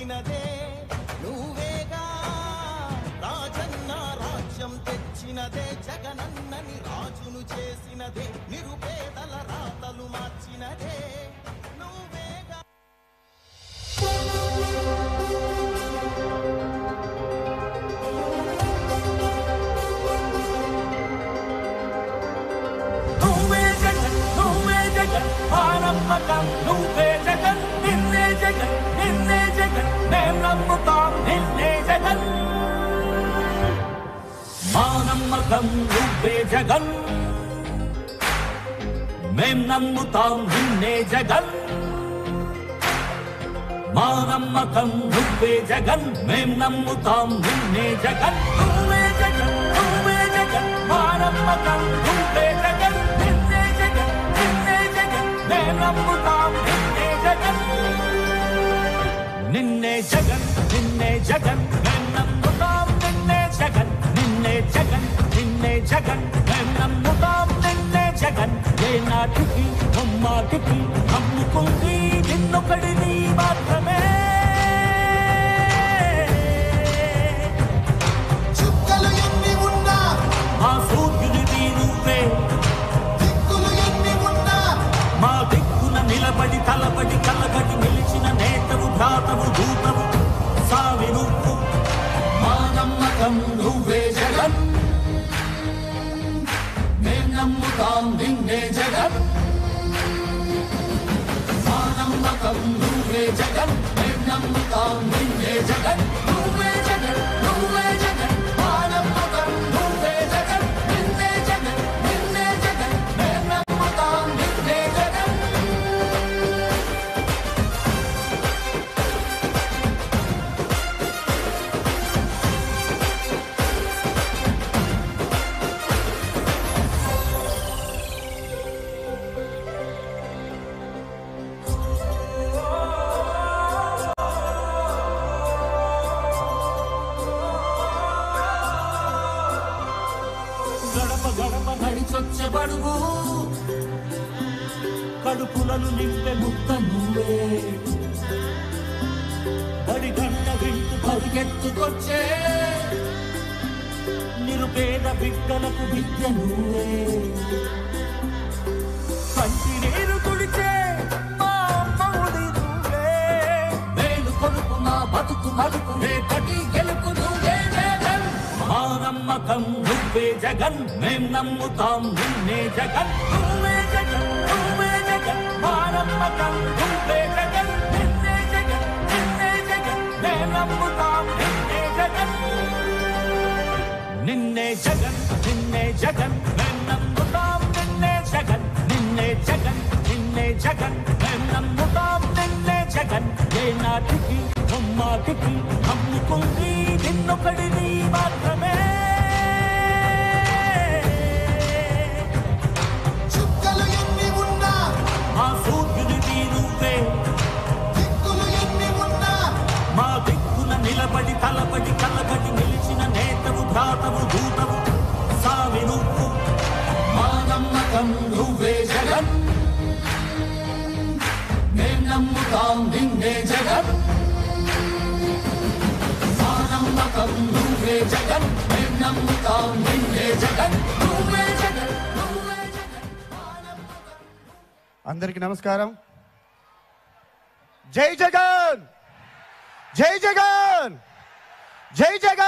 నిలిచినదే నువ్వేగా రాజన్న రాజ్యం తెచ్చినదే జగనన్నని రాజును చేసినదే నిరుపేదల రాతలు మార్చినదే నువ్వేగా నువ్వే జగన్ నువ్వే జగన్ మానమ్మకం నువ్వే జగన్ నిన్నే జగన్ నిన్నే జగన్ మేం నమ్ముతాం నిన్నే జగన్ మానమ్మకం నువ్వే జగన్ మేం నమ్ముతాం నిన్నే జగన్ మానమ్మకం నువ్వే జగన్ మేం నమ్ముతాం నిన్నే జగన్ నువ్వే జగన్ నువ్వే జగన్ మానమ్మకం నువ్వే జగన్ నిన్నే జగన్ నిన్నే జగన్ మేం నమ్ముతాం నిన్నే జగన్ నిన్నే జగన్ నిన్నే జగన్ మేం నమ్ముతాం నిన్నే జగన్ నిన్నే జగన్ నిన్నే జగన్ మేం నమ్ముతాం నిన్నే జగన్ ఏ నాటికి అమ్మాటికి నమ్ముకుంది నిన్నొకడిని మాత్రమే చుక్కలు ఎన్ని ఉన్నా మా సూర్యునిది నువ్వే దిక్కులు ఎన్ని ఉన్నా మా దిక్కున నిలబడి తలబడి కలబడి నిలిచిన నేతవు భ్రాతవు దూతవు సావి నువ్వు మా నమ్మకం నువ్వే జగన్ మేం నమ్ముతాం నిన్నే జగన్ మా నమ్మకం నువ్వే జగన్ మేం నమ్ముతాం నిన్నే జగన్ నువ్వే జగన్ నువ్వే జగన్ మా నమ్మకం నువ్వే జగన్ నిన్నే జగన్ నిన్నే జగన్ మేం నమ్ముతాం నిన్నే జగన్ గడప గడప నడిచొచ్చే బడుగు కడుపులను నింపే ముక్క నువ్వే బడి గంట వింటూ పరిగెత్తుకొచ్చే నిరుపేద బిడ్డలకు విద్య నువ్వే కంటి నీరు కుడిచే మా అమ్మఒడి నువ్వే మేలు కొడుకు మా బతుకు మలుపు రేపటి గెలుపు నువ్వే జగన్ మా నమ్మకం నువ్వే జగన్ మేం నమ్ముతాం నిన్నే జగన్ నువ్వే జగన్ నువ్వే జగన్ మా నమ్మకం నువ్వే జగన్ నిన్నే జగన్ నిన్నే జగన్ మేం నమ్ముతాం నిన్నే జగన్ నిన్నే జగన్ నిన్నే జగన్ మేం నమ్ముతాం నిన్నే జగన్ నిన్నే జగన్ నిన్నే జగన్ మేం నమ్ముతాం నిన్నే జగన్ ఏ నాటికి అమ్మాటికి నమ్ముకుంది నిన్నొకడిని మాత్రమే చుక్కలు ఎన్ని ఉన్నా మా సూర్యునిది నువ్వే దిక్కులు ఎన్ని ఉన్నా మా దిక్కున నిలబడి తలబడి కలబడి నిలిచిన నేతవు భ్రాతవు దూతవు సావి నువ్వు మా నమ్మకం నువ్వే జగన్ మేం నమ్ముతాం నిన్నే జగన్ మా నమ్మకం నువ్వే జగన్ మేం నమ్ముతాం నిన్నే జగన్ నువ్వే జగన్ నువ్వే జగన్ మా నమ్మకం అందరికీ నమస్కారం జై జగన్ జై జగన్ జై జగన్